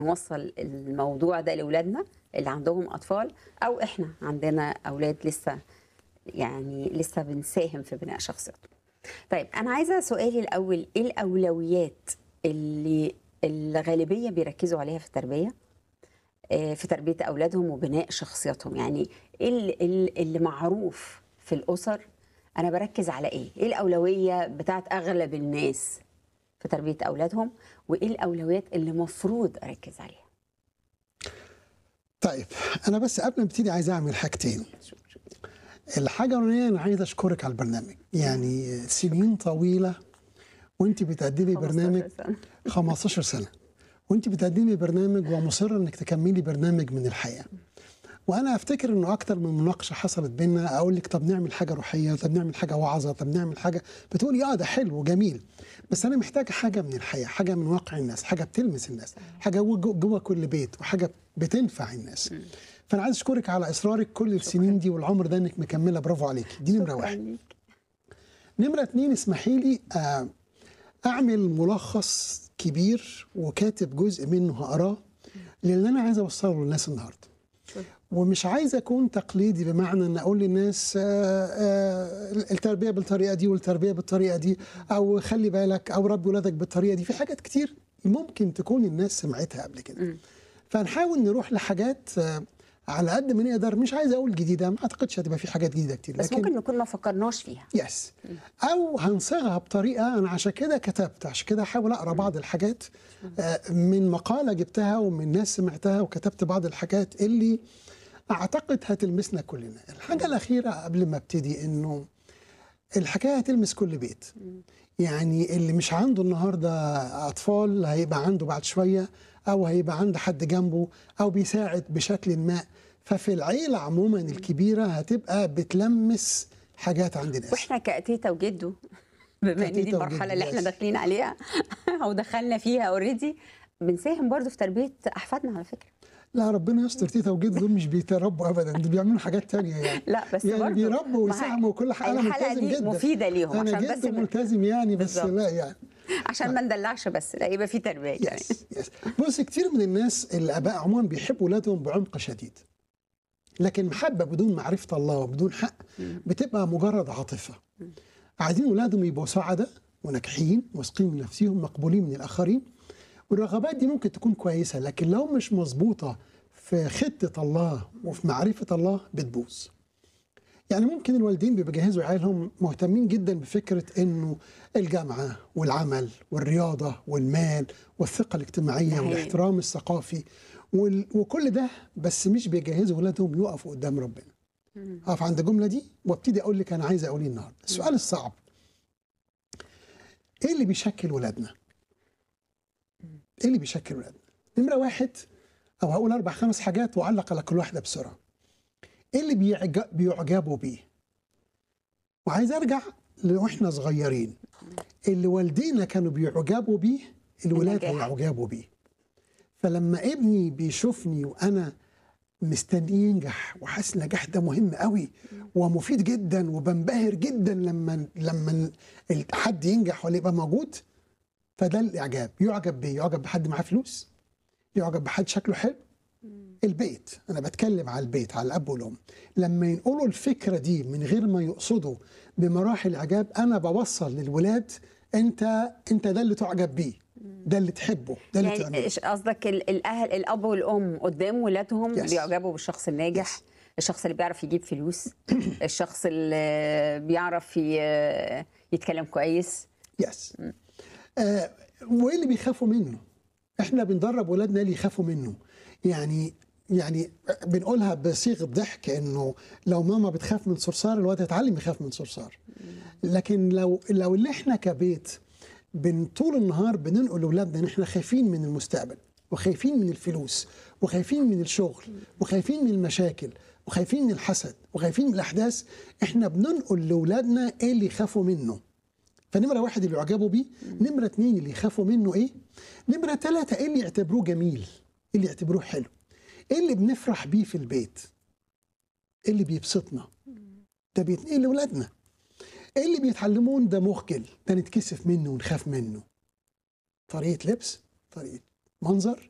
نوصل الموضوع ده لاولادنا اللي عندهم اطفال او احنا عندنا اولاد لسه يعني لسه بنساهم في بناء شخصيتهم. طيب انا عايزه سؤالي الاول ايه الاولويات اللي الغالبيه بيركزوا عليها في التربيه؟ آه، في تربيه اولادهم وبناء شخصيتهم يعني ايه اللي, اللي معروف في الاسر انا بركز على ايه؟ ايه الاولويه بتاعت اغلب الناس في تربيه اولادهم وايه الاولويات اللي مفروض اركز عليها؟ طيب انا بس قبل ما ابتدي عايز اعمل حاجتين الحاجه الاولانيه انا عايز اشكرك على البرنامج يعني سنين طويله وانت بتقدمي 15 برنامج سنة. 15 سنه وانت بتقدمي برنامج ومصره انك تكملي برنامج من الحياه وانا افتكر انه اكتر من مناقشه حصلت بينا اقول لك طب نعمل حاجه روحيه طب نعمل حاجه وعظه طب نعمل حاجه بتقولي اه ده حلو وجميل بس انا محتاجه حاجه من الحياه حاجه من واقع الناس حاجه بتلمس الناس حاجه جوه جوه كل بيت وحاجه بتنفع الناس فانا عايز اشكرك على اصرارك كل السنين دي والعمر ده انك مكمله برافو عليكي دي نمره شكراً واحد ليك. نمرة اتنين اسمحي لي آه، أعمل ملخص كبير وكاتب جزء منه هقراه للي أنا عايز أوصله للناس النهاردة ومش عايز أكون تقليدي بمعنى أن أقول للناس آه، آه، التربية بالطريقة دي والتربية بالطريقة دي أو خلي بالك أو ربي ولادك بالطريقة دي في حاجات كتير ممكن تكون الناس سمعتها قبل كده فنحاول نروح لحاجات آه، على قد ما نقدر مش عايز اقول جديده ما اعتقدش هتبقى في حاجات جديده كتير بس ممكن نكون ما فكرناش فيها يس او هنصيغها بطريقه انا عشان كده كتبت عشان كده احاول اقرا بعض الحاجات آه، من مقاله جبتها ومن ناس سمعتها وكتبت بعض الحاجات اللي اعتقد هتلمسنا كلنا الحاجه الاخيره قبل ما ابتدي انه الحكايه هتلمس كل بيت يعني اللي مش عنده النهارده اطفال هيبقى عنده بعد شويه او هيبقى عنده حد جنبه او بيساعد بشكل ما ففي العيله عموما الكبيره هتبقى بتلمس حاجات عند الناس واحنا كتيتا وجدو بما ان دي كتيتا المرحله وجدو، اللي احنا يس. داخلين عليها او دخلنا فيها اوريدي بنساهم برضو في تربيه احفادنا على فكره لا ربنا يستر تيتا وجد دول مش بيتربوا ابدا دول بيعملوا حاجات تانية يعني لا بس يعني برضو بيربوا ما هي- ويساهموا وكل حاجه انا الحلقه ملتزم دي جدا مفيده ليهم انا عشان بس جدا ما- ملتزم يعني بس بالظبط. لا يعني عشان ما ندلعش بس لا يبقى في تربيه كمان يس يس بص كتير من الناس الاباء عموما بيحبوا اولادهم بعمق شديد لكن محبه بدون معرفه الله وبدون حق بتبقى مجرد عاطفه عايزين اولادهم يبقوا سعداء وناجحين واثقين من نفسهم مقبولين من الاخرين والرغبات دي ممكن تكون كويسه لكن لو مش مظبوطه في خطه الله وفي معرفه الله بتبوظ يعني ممكن الوالدين بيبقوا بيجهزوا عيالهم مهتمين جدا بفكره انه الجامعه والعمل والرياضه والمال والثقه الاجتماعيه ده حقيقي. والاحترام الثقافي وال... وكل ده بس مش بيجهزوا ولادهم يقفوا قدام ربنا. اقف عند الجمله دي وابتدي اقول لك انا عايز اقول ايه النهارده. السؤال الصعب ايه اللي بيشكل ولادنا؟ ايه اللي بيشكل ولادنا؟ نمره واحد او هقول اربع خمس حاجات واعلق على كل واحده بسرعه. ايه اللي بيعج- بيعجبوا بيه؟ وعايز ارجع واحنا صغيرين اللي والدينا كانوا بيعجبوا بيه الولاد النجاح. هيعجبوا بيه فلما ابني بيشوفني وانا مستنيه ينجح وحاسس النجاح ده مهم قوي ومفيد جدا وبنبهر جدا لما لما ال- حد ينجح ولا يبقى موجود فده الاعجاب يعجب بيه يعجب بحد معاه فلوس يعجب بحد شكله حلو البيت انا بتكلم على البيت على الاب والام لما ينقلوا الفكره دي من غير ما يقصدوا بمراحل اعجاب انا بوصل للولاد انت انت ده اللي تعجب بيه ده اللي تحبه ده اللي يعني تعمله إيش قصدك ال- الاهل الاب والام قدام ولادهم Yes. بيعجبوا بالشخص الناجح Yes. الشخص اللي بيعرف يجيب فلوس الشخص اللي بيعرف ي- يتكلم كويس يس آه وايه اللي بيخافوا منه احنا بندرب ولادنا اللي يخافوا منه يعني يعني بنقولها بصيغه ضحك انه لو ماما بتخاف من صرصار الواد هيتعلم يخاف من صرصار لكن لو لو اللي احنا كبيت بن طول النهار بننقل لاولادنا ان احنا خايفين من المستقبل وخايفين من الفلوس وخايفين من الشغل وخايفين من المشاكل وخايفين من الحسد وخايفين من الاحداث احنا بننقل لاولادنا ايه اللي يخافوا منه فنمرة واحد اللي يعجبوا بيه نمرة اتنين اللي يخافوا منه ايه نمرة تلاتة ايه اللي يعتبروه جميل ايه اللي يعتبروه حلو ايه اللي بنفرح بيه في البيت ايه اللي بيبسطنا ده بيتنقل لاولادنا ايه اللي بيتعلمون ده مخجل ده نتكسف منه ونخاف منه طريقة لبس طريقة منظر